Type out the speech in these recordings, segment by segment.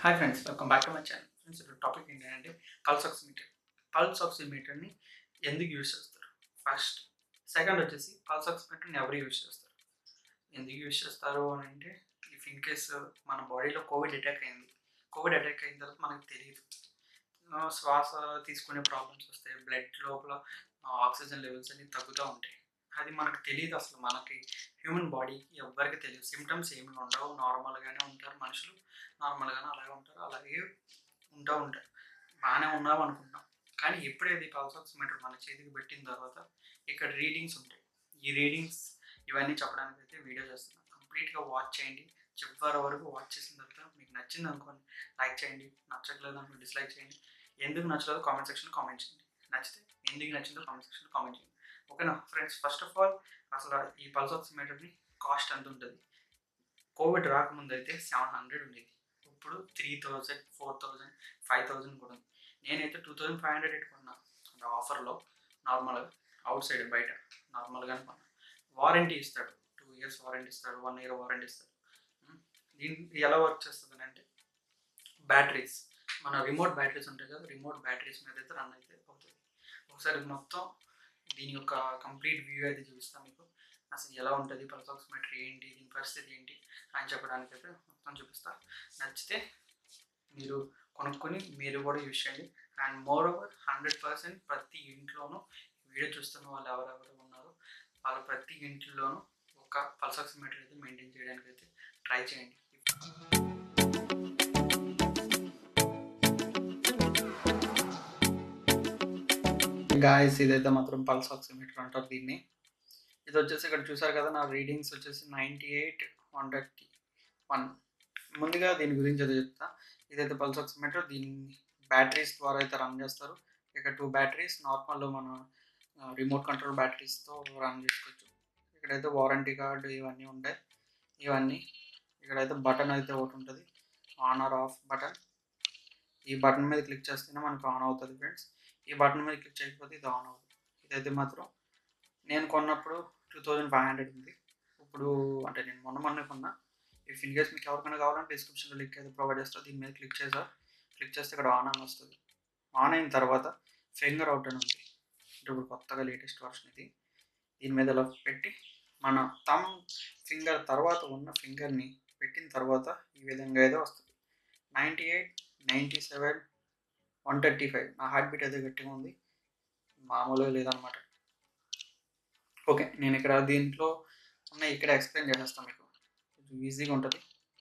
Hi friends welcome back to my channel friends ఇప్పుడు topic ఏంటంటే pulse oximeter pulse ఆక్సిమీటర్ని ఎందుకు యూజ్ చేస్తారు ఫస్ట్ సెకండ్ వచ్చేసి పల్స్ ఆక్సిమీటర్ని ఎవరు యూజ్ చేస్తారు ఎందుకు యూజ్ చేస్తారు అని అంటే ఇఫ్ ఇన్ కేస్ మన బాడీలో కోవిడ్ అటాక్ అయింది కోవిడ్ అటాక్ అయిన తర్వాత మనకు తెలియదు ఆ, శ్వాస తీసుకునే ప్రాబ్లమ్స్ వస్తాయి బ్లడ్ లోపల ఆక్సిజన్ లెవెల్స్ అన్ని తగ్గుతూ ఉంటాయి అది మనకు తెలియదు అసలు మనకి హ్యూమన్ బాడీకి ఎవ్వరికి తెలియదు సిమ్టమ్స్ ఏమి ఉండవు నార్మల్గానే ఉంటారు మనుషులు నార్మల్గానే అలాగే ఉంటారు అలాగే ఉంటూ ఉంటారు బాగానే ఉన్నాం అనుకుంటాం కానీ ఎప్పుడైతే పల్స్ ఆక్సిమీటర్ మన చేతికి పెట్టిన తర్వాత ఇక్కడ రీడింగ్స్ ఉంటాయి ఈ రీడింగ్స్ ఇవన్నీ చెప్పడానికి అయితే వీడియో చేస్తున్నాను కంప్లీట్గా వాచ్ చేయండి చివరి వరకు వాచ్ చేసిన తర్వాత మీకు నచ్చింది అనుకోండి లైక్ చేయండి నచ్చట్లేదు అనుకోండి డిస్లైక్ చేయండి ఎందుకు నచ్చలేదో కామెంట్ సెక్షన్ కామెంట్ చేయండి నచ్చితే ఎందుకు నచ్చిందో కామెంట్ సెక్షన్ కామెంట్ చేయండి ఓకేనా ఫ్రెండ్స్ ఫస్ట్ ఆఫ్ ఆల్ అసలు ఈ పల్స్ ఆక్సిమీటర్ని కాస్ట్ ఎంత ఉంటుంది కోవిడ్ రాకముందు అయితే సెవెన్ హండ్రెడ్ ఉండేది ఇప్పుడు three thousand four thousand five thousand కూడా ఉంది నేనైతే టూ థౌజండ్ ఫైవ్ హండ్రెడ్ పెట్టుకున్నా అంటే ఆఫర్లో నార్మల్గా అవుట్ సైడ్ బయట నార్మల్గానే కొన్నా వారంటీ ఇస్తాడు టూ ఇయర్స్ వారంటీ ఇస్తాడు వన్ ఇయర్ వారంటీ ఇస్తాడు ఉమ్, దీని ఎలా వర్క్ చేస్తుంది అంటే బ్యాటరీస్ మన రిమోట్ బ్యాటరీస్ ఉంటాయి కదా రిమోట్ బ్యాటరీస్ మీద అయితే రన్ అయితే అవుతుంది ఒకసారి మొత్తం దీని యొక్క కంప్లీట్ వ్యూ అయితే చూపిస్తాను మీకు అసలు ఎలా ఉంటుంది పల్స్ ఆక్సిమీటర్ ఏంటి దీని పరిస్థితి ఏంటి అని చెప్పడానికి అయితే మొత్తం చూపిస్తా నచ్చితే మీరు కొనుక్కొని మీరు కూడా యూజ్ చేయండి and moreover hundred percent ప్రతి ఇంట్లోనూ వీడియో చూస్తున్న వాళ్ళు ఎవరెవరు ఉన్నారో వాళ్ళ ప్రతి ఇంట్లోనూ ఒక పల్స్ ఆక్సిమీటర్ అయితే మెయింటైన్ చేయడానికి అయితే ట్రై చేయండి గాయస్ ఇదైతే మాత్రం పల్స్ ఆక్సిమీటర్ అంటారు దీన్ని ఇది వచ్చేసి ఇక్కడ చూసారు కదా నా రీడింగ్స్ వచ్చేసి ninety eight one thirty one ముందుగా దీని గురించి అయితే చెప్తా ఇదైతే పల్స్ ఆక్సిమీటర్ దీన్ని బ్యాటరీస్ ద్వారా అయితే రన్ చేస్తారు ఇక టూ బ్యాటరీస్ నార్మల్ మన రిమోట్ కంట్రోల్ బ్యాటరీస్తో రన్ చేసుకోవచ్చు ఇక్కడైతే వారంటీ కార్డు ఇవన్నీ ఉంటాయి ఇవన్నీ ఇక్కడైతే బటన్ అయితే ఒకటి ఉంటుంది ఆన్ ఆర్ ఆఫ్ బటన్ ఈ బటన్ మీద క్లిక్ చేస్తేనే మనకు ఆన్ అవుతుంది ఫ్రెండ్స్ ఈ బటన్ మీద క్లిక్ చేయకపోతే ఇది ఆన్ అవుతుంది ఇదైతే మాత్రం నేను కొన్నప్పుడు టూ థౌజండ్ ఫైవ్ హండ్రెడ్ ఉంది ఇప్పుడు అంటే నేను మొన్న మొన్న కొన్నా ఇఫ్ ఇన్ కేస్ మీకు ఎవరికైనా కావాలంటే డిస్క్రిప్షన్లో లింక్ అయితే ప్రొవైడ్ చేస్తా దీని మీద క్లిక్ చేసా క్లిక్ చేస్తే ఇక్కడ ఆన్ అని వస్తుంది ఆన్ అయిన తర్వాత ఫింగర్ అవుట్ అని ఉంది అంటే ఇప్పుడు కొత్తగా లేటెస్ట్ వర్షన్ ఇది దీని మీద ఇలా పెట్టి మన థమ్ ఫింగర్ తర్వాత ఉన్న ఫింగర్ని పెట్టిన తర్వాత ఈ విధంగా అయితే వస్తుంది ninety eight ninety seven one thirty five నా హార్ట్ బీట్ అయితే గట్టిగా ఉంది మామూలుగా లేదనమాట ఓకే నేను ఇక్కడ దీంట్లో ఉన్న ఇక్కడ ఎక్స్ప్లెయిన్ చేసేస్తాను మీకు కొంచెం ఈజీగా ఉంటుంది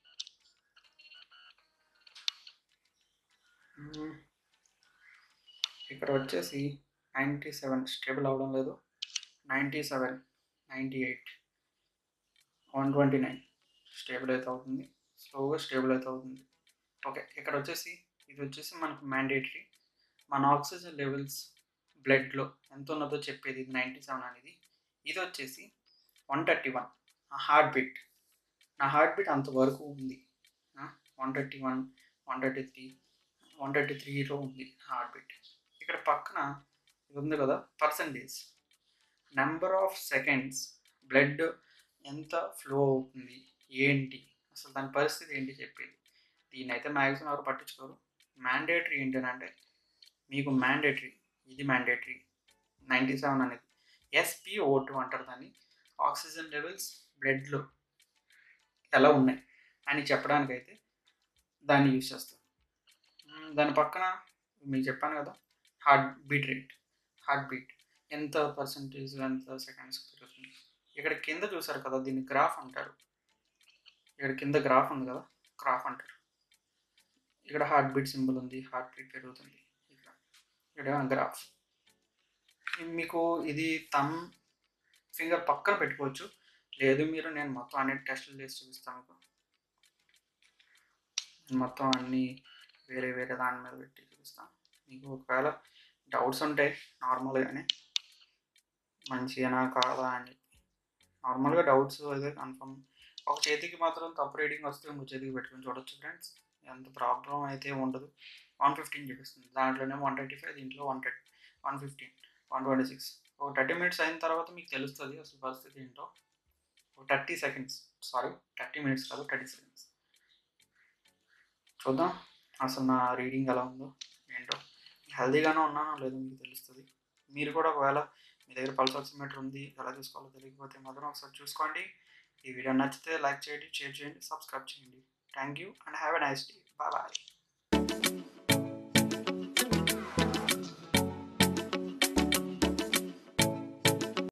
మ్మ్. ఇక్కడ వచ్చేసి నైంటీ సెవెన్ స్టేబుల్ అవడం లేదు ninety seven ninety eight one twenty nine stable అయితే అవుతుంది స్లోగా స్టేబుల్ అయితే అవుతుంది ఓకే ఇక్కడ వచ్చేసి ఇది వచ్చేసి మనకు మ్యాండేటరీ మన ఆక్సిజన్ లెవెల్స్ బ్లడ్లో ఎంత ఉన్నదో చెప్పేది ఇది నైంటీ సెవెన్ అనేది ఇది వచ్చేసి వన్ థర్టీ వన్ నా హార్ట్ బీట్ నా హార్ట్ బీట్ అంతవరకు ఉంది one thirty one one thirty three one thirty త్రీలో ఉంది హార్ట్ బీట్ ఇక్కడ పక్కన ఇది ఉంది కదా percentage number of seconds blood ఎంత ఫ్లో అవుతుంది ఏంటి అసలు దాని పరిస్థితి ఏంటి చెప్పేది దీన్ని అయితే మ్యాక్సిమం ఎవరు పట్టించుకోరు మ్యాండేటరీ ఏంటంటే మీకు మ్యాండేటరీ ఇది మ్యాండేటరీ నైంటీ సెవెన్ అనేది ఎస్పిఓ టూ అంటారు దాన్ని ఆక్సిజన్ లెవెల్స్ బ్లడ్లో ఎలా ఉన్నాయి అని చెప్పడానికైతే దాన్ని యూజ్ చేస్తాం మ్మ్, దాని పక్కన మీకు చెప్పాను కదా heart beat rate heart beat ఎంత పర్సంటేజ్ ఎంత సెకండ్స్ పెరుగుతుంది ఇక్కడ కింద చూసారు కదా దీన్ని గ్రాఫ్ అంటారు ఇక్కడ కింద గ్రాఫ్ ఉంది కదా గ్రాఫ్ అంటారు ఇక్కడ హార్ట్ బీట్ సింబల్ ఉంది హార్ట్ బీట్ పెరుగుతుంది ఇక్కడ ఇక్కడ గ్రాఫ్ మీకు ఇది తమ్ ఫింగర్ పక్కన పెట్టుకోవచ్చు లేదు మీరు నేను మొత్తం అన్ని టెస్టులు చేసి చూపిస్తాను మీకు నేను మొత్తం అన్ని వేరే వేరే దాని మీద పెట్టి చూపిస్తాను మీకు ఒకవేళ డౌట్స్ ఉంటాయి నార్మల్గానే మంచిగానా కాదా అని చెప్పి నార్మల్గా డౌట్స్ అయితే కన్ఫర్మ్ ఒక చేతికి మాత్రం తప్పు రీడింగ్ వస్తే ఇంకో చేతికి పెట్టుకొని చూడొచ్చు ఫ్రెండ్స్ ఎంత ప్రాబ్లం అయితే ఉండదు వన్ ఫిఫ్టీన్ చూపిస్తుంది దాంట్లోనే వన్ థర్టీ ఫైవ్ దీంట్లో one thirty one fifteen one twenty six ఒక థర్టీ మినిట్స్ అయిన తర్వాత మీకు తెలుస్తుంది అసలు పరిస్థితి ఏంటో ఒక thirty seconds sorry thirty minutes కాదు థర్టీ సెకండ్స్ చూద్దాం అసలు నా రీడింగ్ ఎలా ఉందో ఏంటో హెల్తీగానే ఉన్నానో లేదో మీకు తెలుస్తుంది మీరు కూడా ఒకవేళ మీ దగ్గర పల్స్ ఆక్సిమీటర్ ఉంది ఎలా చూసుకోవాలో తెలియకపోతే మాత్రం ఒకసారి చూసుకోండి ఈ వీడియో నచ్చితే లైక్ చేయండి షేర్ చేయండి సబ్స్క్రైబ్ చేయండి thank you and have a nice day bye bye